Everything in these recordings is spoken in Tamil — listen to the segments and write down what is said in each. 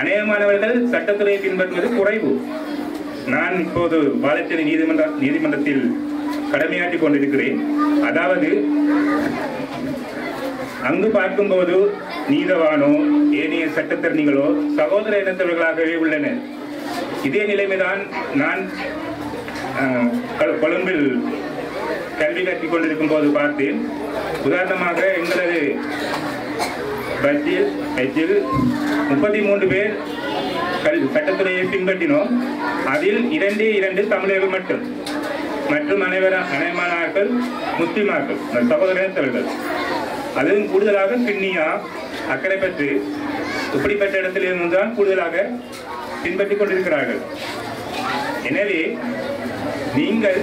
அநேகமானவர்கள் சட்டத்துறையை பின்பற்றுவது குறைவு நான் இப்போது வாழைச்சேரி நீதிமன்ற நீதிமன்றத்தில் கடமையாற்றிக் கொண்டிருக்கிறேன் அதாவது அங்கு பார்க்கும்போது நீதவானோ ஏனைய சட்டத்தரணிகளோ சகோதர இனத்தவர்களாகவே உள்ளனர் இதே நிலைமைதான் நான் அஹ், கொ- கொழும்பில் கல்வி கற்றுக் கொண்டிருக்கும் போது பார்த்தேன் உதாரணமாக எங்களது பட்ஜில் பட்ஜில் முப்பத்தி மூன்று பேர் கல் சட்டத்துறையை பின்பற்றினோம் அதில் இரண்டே இரண்டு தமிழர்கள் மட்டும் மற்றும் அனைவரும் அனைவராக்கள் முஸ்லிமாக்கள் சகோதரத்தவர்கள் அதுவும் கூடுதலாக கிண்ணியா அக்கரைப்பற்று இப்படிப்பட்ட இடத்திலிருந்து தான் கூடுதலாக பின்பற்றிக் கொண்டிருக்கிறார்கள் எனவே நீங்கள்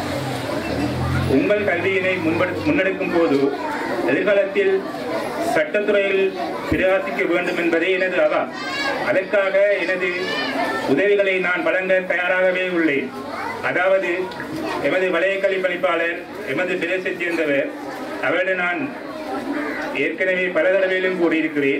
உங்கள் கல்வியினை முன்படு- முன்னெடுக்கும் போது எதிர்காலத்தில் சட்டத்துறையில் பிரகாசிக்க வேண்டும் என்பதே எனது அவா அதற்காக எனது உதவிகளை நான் வழங்க தயாராகவே உள்ளேன் அதாவது எமது வலய கல்விப்பணிப்பாளர் எமது பிரதேசத்தைச் சேர்ந்தவர் அவரிடம் நான் ஏற்கனவே பல தடவையிலும் கூறியிருக்கிறேன்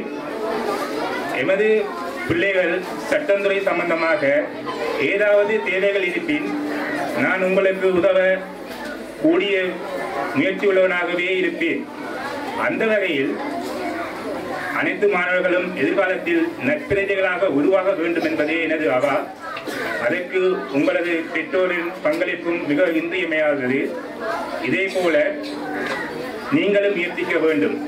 எமது பிள்ளைகள் சட்டத்துறை சம்பந்தமாக ஏதாவது தேவைகள் இருப்பின் நான் உங்களுக்கு உதவ கூடிய முயற்சி உள்ளவனாகவே இருப்பேன் அந்த வகையில் அனைத்து மாணவர்களும் எதிர்காலத்தில் நற்பிரஜைகளாக உருவாக வேண்டும் என்பதே எனது அவா அதற்கு உங்களது பெற்றோரின் பங்களிப்பும் மிக இன்றியமையாதது இதே போல நீங்களும் முயற்சிக்க வேண்டும்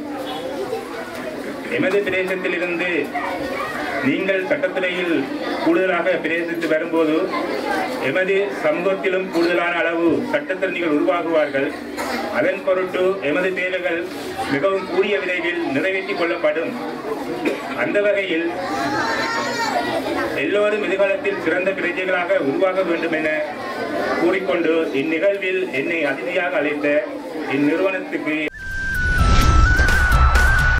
எமது பிரதேசத்திலிருந்து நீங்கள் சட்டத்துறையில் கூடுதலாக பிரவேசித்து வரும்போது எமது சமூகத்திலும் கூடுதலான அளவு சட்டத்திறனிகள் உருவாகுவார்கள் அதன் பொருட்டு எமது தேவைகள் மிகவும் கூடிய விரைவில் நிறைவேற்றிக் கொள்ளப்படும் அந்த வகையில் எல்லோரும் எதிர்காலத்தில் சிறந்த பிரஜைகளாக உருவாக வேண்டும் என கூறிக்கொண்டு இந்நிகழ்வில் என்னை அதிதியாக அழைத்த இந்நிறுவனத்துக்கு